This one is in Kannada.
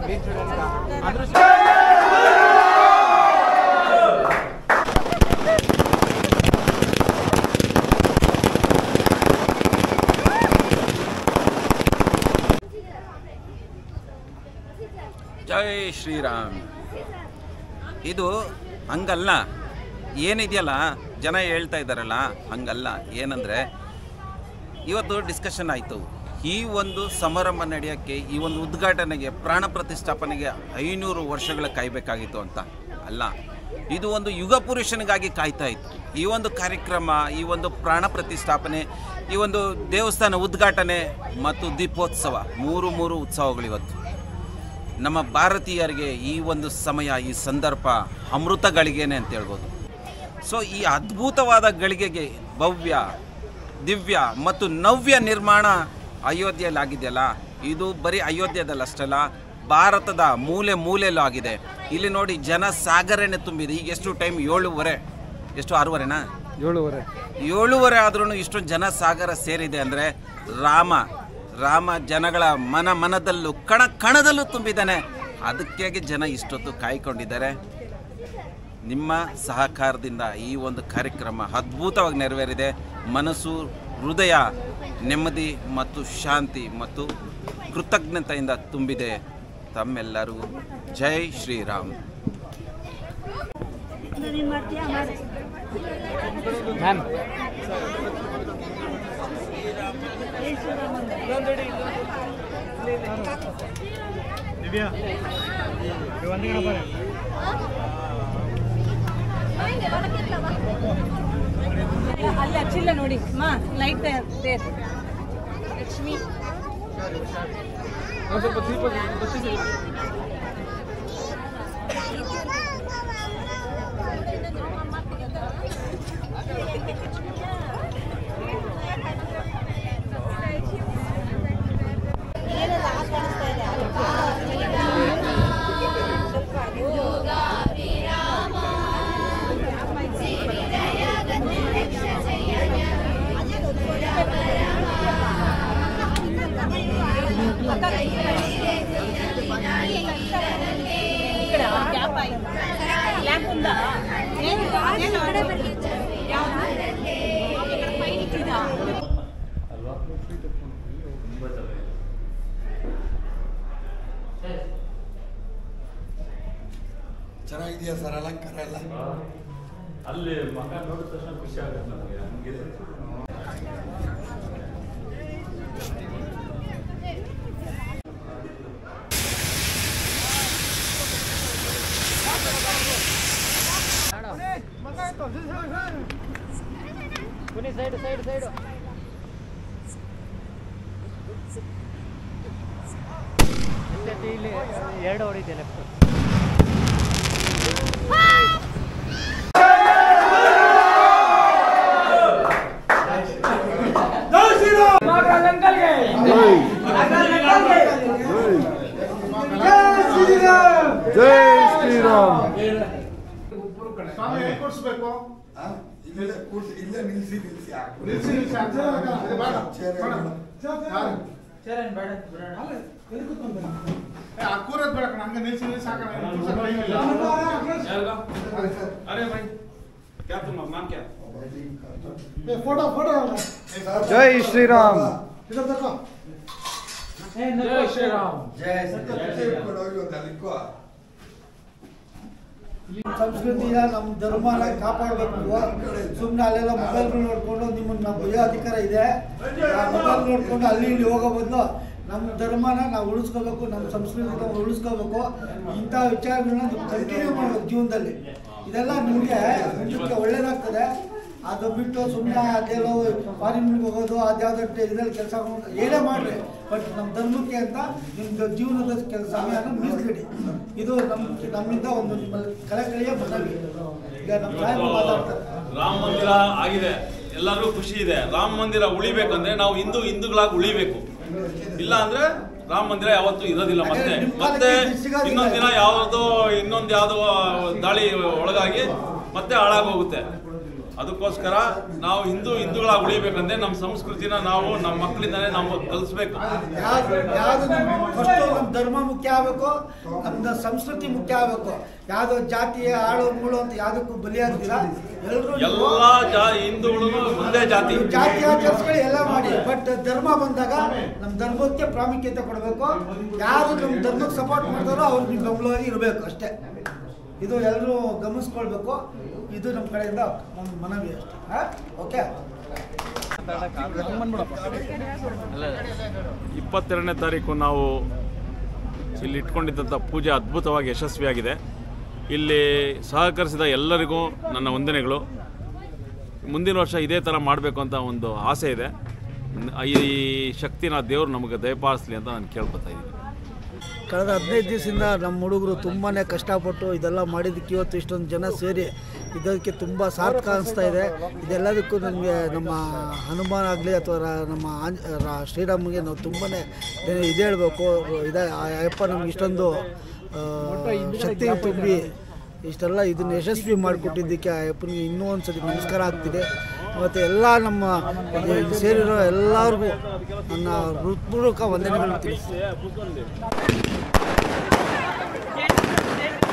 ಜೈ ಶ್ರೀರಾಮ್ ಇದು ಹಂಗಲ್ಲ ಏನಿದೆಯಲ್ಲ ಜನ ಹೇಳ್ತಾ ಇದ್ದಾರಲ್ಲ ಹಂಗಲ್ಲ ಏನಂದರೆ ಇವತ್ತು ಡಿಸ್ಕಷನ್ ಆಯಿತು ಈ ಒಂದು ಸಮಾರಂಭ ನಡೆಯೋಕ್ಕೆ ಈ ಒಂದು ಉದ್ಘಾಟನೆಗೆ ಪ್ರಾಣ ಪ್ರತಿಷ್ಠಾಪನೆಗೆ ಐನೂರು ವರ್ಷಗಳ ಕಾಯಬೇಕಾಗಿತ್ತು ಅಂತ ಅಲ್ಲ ಇದು ಒಂದು ಯುಗ ಪುರುಷನಿಗಾಗಿ ಕಾಯ್ತಾ ಇತ್ತು ಈ ಒಂದು ಕಾರ್ಯಕ್ರಮ ಈ ಒಂದು ಪ್ರಾಣ ಪ್ರತಿಷ್ಠಾಪನೆ ಈ ಒಂದು ದೇವಸ್ಥಾನ ಉದ್ಘಾಟನೆ ಮತ್ತು ದೀಪೋತ್ಸವ ಮೂರು ಮೂರು ಉತ್ಸವಗಳು ಇವತ್ತು ನಮ್ಮ ಭಾರತೀಯರಿಗೆ ಈ ಒಂದು ಸಮಯ ಈ ಸಂದರ್ಭ ಅಮೃತ ಗಳಿಗೆನೆ ಅಂತ ಹೇಳ್ಬೋದು ಸೊ ಈ ಅದ್ಭುತವಾದ ಗಳಿಗೆಗೆ ಭವ್ಯ ದಿವ್ಯ ಮತ್ತು ನವ್ಯ ನಿರ್ಮಾಣ ಅಯೋಧ್ಯೆಯಲ್ಲಿ ಆಗಿದೆಯಲ್ಲ ಇದು ಬರೀ ಅಯೋಧ್ಯೆದಲ್ಲಷ್ಟಲ್ಲ ಭಾರತದ ಮೂಲೆ ಮೂಲೆಯಲ್ಲೂ ಆಗಿದೆ ಇಲ್ಲಿ ನೋಡಿ ಜನ ಸಾಗರನೆ ತುಂಬಿದೆ ಈಗ ಎಷ್ಟು ಟೈಮ್ ಏಳುವರೆ ಎಷ್ಟು ಆರೂವರೆನಾ ಏಳುವರೆ ಏಳುವರೆ ಆದ್ರೂ ಇಷ್ಟೊಂದು ಜನ ಸಾಗರ ಸೇರಿದೆ ಅಂದರೆ ರಾಮ ರಾಮ ಜನಗಳ ಮನ ಮನದಲ್ಲೂ ಕಣ ಕಣದಲ್ಲೂ ತುಂಬಿದ್ದಾನೆ ಅದಕ್ಕಾಗಿ ಜನ ಇಷ್ಟೊತ್ತು ಕಾಯ್ಕೊಂಡಿದ್ದಾರೆ ನಿಮ್ಮ ಸಹಕಾರದಿಂದ ಈ ಒಂದು ಕಾರ್ಯಕ್ರಮ ಅದ್ಭುತವಾಗಿ ನೆರವೇರಿದೆ ಮನಸ್ಸು ಹೃದಯ ನೆಮ್ಮದಿ ಮತ್ತು ಶಾಂತಿ ಮತ್ತು ಕೃತಜ್ಞತೆಯಿಂದ ತುಂಬಿದೆ ತಮ್ಮೆಲ್ಲರಿಗೂ ಜೈ ಶ್ರೀರಾಮ್ ನೀನು ಮಾಡ್ತೀಯಾ ಮಾಡಿ ಮ್ಯಾಮ್ ಅಲ್ಲಿ ಹಚ್ಚಿಲ್ಲ ನೋಡಿ ಮಾ ಲೈಟ್ ಲಕ್ಷ್ಮಿ ಸ್ವಲ್ಪ ದೀಪ ಬತ್ತಿಸಿ ఇక్కడ గ్యాప్ అయింది ల్యాంప్ ఉందా నేను నేను ఇక్కడ పైన ఇచ్చిందా ಚೆನ್ನಾಗಿದೆಯಾ ಸರ್ ಅಲಂಕಾರ ಎಲ್ಲ ಅಲ್ಲಿ ಮಗ ನೋಡಿದ ತಕ್ಷಣ ಖುಷಿ ಆಗುತ್ತೆ ನಮಗೆ ಹಂಗಿದೆ ಸೈಡ್ ಸೈಡ್ ಸೈಡ್ ಇಲ್ಲಿ ಎರಡು ಹೊಡಿದೆ ಲೆಫ್ಟ್ ಆ? ಇಲ್ಲೇ ಕೂರ್ಸಿ ಇಲ್ಲೇ ನಿಲ್ಸಿ ನಿಲ್ಸಿ ಹಾಕು. ಚೇರ್ ಹಾಕು. ಕೂರದ್ ಬೇಡ ಕಣ ಹಂಗೆ ನಿಲ್ಸಿ ನಿಲ್ಸಿ ಹಾಕೋಣ ಕೂರ್ಸಕ್ time ಇಲ್ಲ. ಅರೆ ಭಾई क्या तुम नाम क्या ಏ, ಫೋಟೋ ಫೋಟೋ ಜೈ ಶ್ರೀರಾಮ್ ಇದನ್ನ ತಗೋ. ಜೈ ಶ್ರೀರಾಮ್ ಜಯ ಶ್ರೀರಾಮ್. ಹೋಗಿ ಒಂದು ಅಲ್ಲಿಕ್ಕೋ. ಸಂಸ್ಕೃತಿಯ ನಮ್ಮ ಧರ್ಮನ ಕಾಪಾಡಬೇಕು ಸುಮ್ಮನೆ ಅಲ್ಲೆಲ್ಲ ಮೊಬೈಲ್ ನೋಡ್ಕೊಂಡು ನಿಮ್ಮನ್ನ ಭಯ ಅಧಿಕಾರ ಇದೆ ಆ ಮೊಬೈಲ್ ನೋಡ್ಕೊಂಡು ಅಲ್ಲಿ ಇಲ್ಲಿ ಹೋಗೋ ಬದಲು ನಮ್ಮ ಧರ್ಮನ ನಾವು ಉಳಿಸ್ಕೋಬೇಕು ನಮ್ಮ ಸಂಸ್ಕೃತಿನ ನಾವು ಉಳಿಸ್ಕೋಬೇಕು ಇಂಥ ವಿಚಾರಗಳನ್ನ ಕಂಟಿನ್ಯೂ ಮಾಡ್ಬೇಕು ಜೀವನದಲ್ಲಿ ಇದೆಲ್ಲ ನಿಮಗೆ ಮುಂದಕ್ಕೆ ಒಳ್ಳೇದಾಗ್ತದೆ ಅದು ಬಿಟ್ಟು ಸುಮ್ಮನೆ ಅದೆಲ್ಲೋ ಫಾರಿನ್ಗೆ ಹೋಗೋದು ಅದ್ಯಾವುದೋ ಇದರಲ್ಲಿ ಕೆಲಸ ಏನೇ ಮಾಡ್ರಿ ಬಟ್ ನಮ್ಮ ಧರ್ಮಕ್ಕೆ ಅಂತ ನಿಮ್ದು ಜೀವನದ ಕೆಲಸ ಸಮಯನ ಮೀಸಲಿಡಿ ಇದು ನಮ್ಮ ನಮ್ಮಿಂದ ಒಂದು ನಿಮ್ಮಲ್ಲಿ ಕಳಕಳಿಯ ಮನವಿ ಈಗ ನಮ್ಮ ಸಾಹೇಬರು ಮಾತಾಡ್ತಾರೆ ರಾಮ ಮಂದಿರ ಆಗಿದೆ ಎಲ್ಲರಿಗೂ ಖುಷಿ ಇದೆ ರಾಮ ಮಂದಿರ ಉಳಿಬೇಕಂದ್ರೆ ನಾವು ಹಿಂದೂ ಹಿಂದೂಗಳಾಗಿ ಉಳಿಬೇಕು ಇಲ್ಲ ಅಂದ್ರೆ ರಾಮ ಮಂದಿರ ಯಾವತ್ತೂ ಇರೋದಿಲ್ಲ ಮತ್ತೆ ಮತ್ತೆ ಇನ್ನೊಂದ್ ದಿನ ಯಾವ್ದೋ ಇನ್ನೊಂದ್ ಯಾವ್ದೋ ದಾಳಿ ಒಳಗಾಗಿ ಮತ್ತೆ ಹಾಳಾಗೋಗುತ್ತೆ ಅದಕ್ಕೋಸ್ಕರ ನಾವು ಹಿಂದೂ ಹಿಂದೂಗಳಾಗಿ ಉಳಿಬೇಕಂದ್ರೆ ನಮ್ಮ ಸಂಸ್ಕೃತಿನ ನಾವು ನಮ್ಮ ಮಕ್ಕಳಿಂದನೇ ನಾವು ಕಲಿಸ್ಬೇಕು ಯಾವ್ದು ಯಾವುದು ನಮ್ಮ ಫಸ್ಟು ನಮ್ಮ ಧರ್ಮ ಮುಖ್ಯ ಆಗಬೇಕು ನಮ್ದು ಸಂಸ್ಕೃತಿ ಮುಖ್ಯ ಆಗಬೇಕು ಯಾವುದು ಜಾತಿ ಆಳು ಮೂಳು ಅಂತ ಯಾವುದಕ್ಕೂ ಬಲಿಯಾಗ್ದಿರ ಎಲ್ಲರೂ ಎಲ್ಲ ಜಾ ಹಿಂದೂಗಳು ಒಂದೇ ಜಾತಿ ಜಾತಿ ಆಚರಿಸ್ಕೊಳ್ಳಿ ಎಲ್ಲ ಮಾಡಿ ಬಟ್ ಧರ್ಮ ಬಂದಾಗ ನಮ್ಮ ಧರ್ಮಕ್ಕೆ ಪ್ರಾಮುಖ್ಯತೆ ಕೊಡಬೇಕು ಯಾರು ನಮ್ಮ ಧರ್ಮಕ್ಕೆ ಸಪೋರ್ಟ್ ಮಾಡ್ತಾರೋ ಅವ್ರು ನಿಮ್ಮ ಬೆಂಬಲವಾಗಿ ಇರಬೇಕು ಅಷ್ಟೇ ಇದು ಎಲ್ಲರೂ ಗಮನಿಸ್ಕೊಳ್ಬೇಕು ಇದು ನಮ್ಮ ಕಡೆಯಿಂದ ನಮ್ಮ ಮನವಿ ಅಷ್ಟೇ ಹಾಂ ಓಕೆ ಇಪ್ಪತ್ತೆರಡನೇ ತಾರೀಕು ನಾವು ಇಲ್ಲಿ ಇಟ್ಕೊಂಡಿದ್ದಂಥ ಪೂಜೆ ಅದ್ಭುತವಾಗಿ ಯಶಸ್ವಿಯಾಗಿದೆ ಇಲ್ಲಿ ಸಹಕರಿಸಿದ ಎಲ್ಲರಿಗೂ ನನ್ನ ವಂದನೆಗಳು ಮುಂದಿನ ವರ್ಷ ಇದೇ ಥರ ಮಾಡಬೇಕು ಅಂತ ಒಂದು ಆಸೆ ಇದೆ ಈ ಶಕ್ತಿನ ದೇವರು ನಮಗೆ ದಯಪಾಲಿಸಲಿ ಅಂತ ನಾನು ಕೇಳ್ಕೊತಾ ಇದ್ದೀನಿ ಕಳೆದ ಹದಿನೈದು ದಿವಸದಿಂದ ನಮ್ಮ ಹುಡುಗರು ತುಂಬಾ ಕಷ್ಟಪಟ್ಟು ಇದೆಲ್ಲ ಮಾಡಿದ್ದಕ್ಕೆ ಇವತ್ತು ಇಷ್ಟೊಂದು ಜನ ಸೇರಿ ಇದಕ್ಕೆ ತುಂಬ ಸಾರ್ಥಕ ಅನಿಸ್ತಾ ಇದೆ ಇದೆಲ್ಲದಕ್ಕೂ ನನಗೆ ನಮ್ಮ ಹನುಮಾನ್ ಆಗಲಿ ಅಥವಾ ರ- ನಮ್ಮ ಆಂಜ ರ- ಶ್ರೀರಾಮ್ಗೆ ನಾವು ತುಂಬಾ ಇದು ಹೇಳಬೇಕು ಇದೆ ಆ ಅಯ್ಯಪ್ಪ ನಮ್ಗೆ ಇಷ್ಟೊಂದು ಆ, ಶಕ್ತಿ ತುಂಬಿ ಇಷ್ಟೆಲ್ಲ ಇದನ್ನು ಯಶಸ್ವಿ ಮಾಡಿಕೊಟ್ಟಿದ್ದಕ್ಕೆ ಆ ಅಯ್ಯಪ್ಪನಿಗೆ ಇನ್ನೂ ಒಂದು ಸತಿ ನಮಸ್ಕಾರ ಆಗ್ತಿದೆ ಮತ್ತು ಎಲ್ಲ ನಮ್ಮ ಇಲ್ಲಿ ಸೇರಿರೋ ಎಲ್ಲರಿಗೂ ನನ್ನ ಹೃತ್ಪೂರ್ವಕ ವಂದನೆಗಳನ್ನು ತಿಳಿಸ್ತೀನಿ